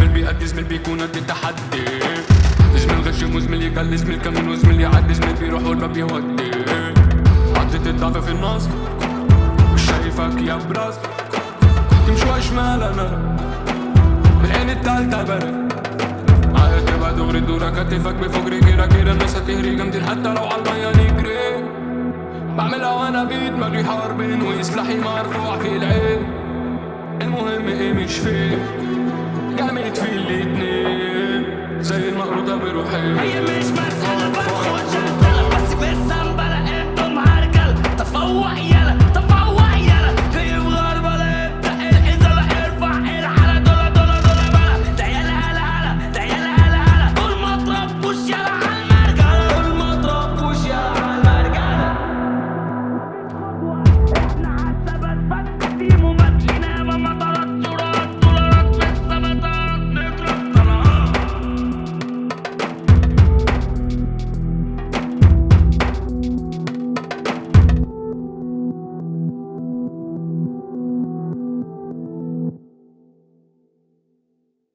زميل بيأدي زميل بيكون قد التحدي زميل غشيم وزميل يقل زميل كمين وزميل يعدي زميل بيروح والباب بيودي حطيت الضعف في النص مش شايفك يا براس كنت شوي شمال انا بالعين التالتة برد معايا تبقى دغري دورة كتفك بفوق رجيرة كده الناس هتهري جامدين حتى لو عالمية نجري بعملها وانا بدماغي حاربين وسلاحي مرفوع في العين المهم ايه مش فين جامد في الاتنين زي المقروضة بروحين